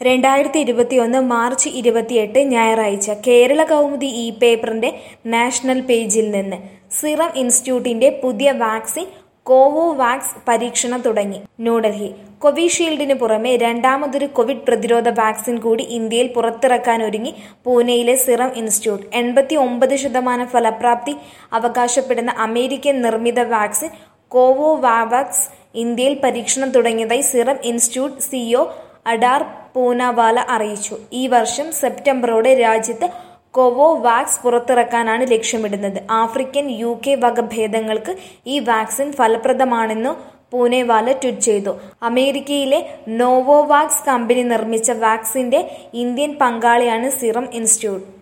രണ്ടായിരത്തി ഇരുപത്തിയൊന്ന് മാർച്ച് ഇരുപത്തിയെട്ട് ഞായറാഴ്ച കേരള കൗമുദി ഇ പേപ്പറിന്റെ നാഷണൽ പേജിൽ നിന്ന് സിറം ഇൻസ്റ്റിറ്റ്യൂട്ടിന്റെ പുതിയ വാക്സിൻ കോവോവാക്സ് പരീക്ഷണം തുടങ്ങി ന്യൂഡൽഹി കോവിഷീൽഡിന് പുറമെ രണ്ടാമതൊരു കോവിഡ് പ്രതിരോധ വാക്സിൻ കൂടി ഇന്ത്യയിൽ പുറത്തിറക്കാനൊരുങ്ങി പൂനെയിലെ സിറം ഇൻസ്റ്റിറ്റ്യൂട്ട് എൺപത്തി ഒമ്പത് ശതമാനം ഫലപ്രാപ്തി അവകാശപ്പെടുന്ന അമേരിക്കൻ നിർമ്മിത വാക്സിൻ കോവോവാക്സ് ഇന്ത്യയിൽ പരീക്ഷണം തുടങ്ങിയതായി Serum Institute CEO Adar Poonawalla അറിയിച്ചു ഈ വർഷം സെപ്റ്റംബറോടെ രാജ്യത്ത് കോവോവാക്സ് പുറത്തിറക്കാനാണ് ലക്ഷ്യമിടുന്നത് ആഫ്രിക്കൻ യു കെ വകഭേദങ്ങൾക്ക് ഈ വാക്സിൻ ഫലപ്രദമാണെന്നു പൂനെവാല ട്വീറ്റ് ചെയ്തു അമേരിക്കയിലെ നോവോവാക്സ് കമ്പനി നിർമ്മിച്ച വാക്സിന്റെ ഇന്ത്യൻ പങ്കാളിയാണ് സിറം ഇൻസ്റ്റിറ്റ്യൂട്ട്